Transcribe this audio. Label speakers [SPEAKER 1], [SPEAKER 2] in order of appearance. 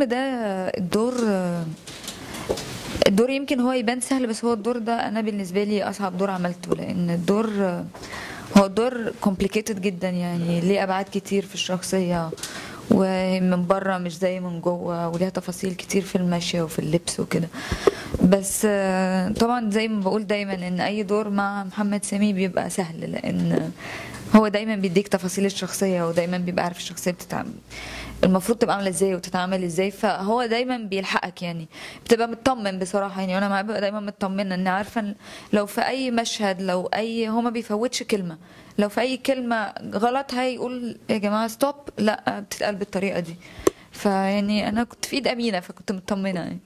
[SPEAKER 1] الفيلم ده الدور الدور يمكن هو يبان سهل بس هو الدور ده انا بالنسبه لي اصعب دور عملته لان الدور هو دور كومبليكيتد جدا يعني ليه ابعاد كتير في الشخصيه ومن بره مش زي من جوه وليها تفاصيل كتير في المشي وفي اللبس وكده بس آه، طبعا زي ما بقول دايما ان اي دور مع محمد سامي بيبقى سهل لان هو دايما بيديك تفاصيل الشخصيه ودايما بيبقى عارف الشخصيه بتتعامل المفروض تبقى عامله ازاي وتتعامل ازاي فهو دايما بيلحقك يعني بتبقى مطمن بصراحه يعني وانا معاه ببقى دايما مطمنه ان عارفه إن لو في اي مشهد لو اي هو ما بيفوتش كلمه لو في اي كلمه غلط هيقول يا جماعه ستوب لا بتتقال بالطريقه دي فيعني انا كنت في ايد امينه فكنت مطمنه يعني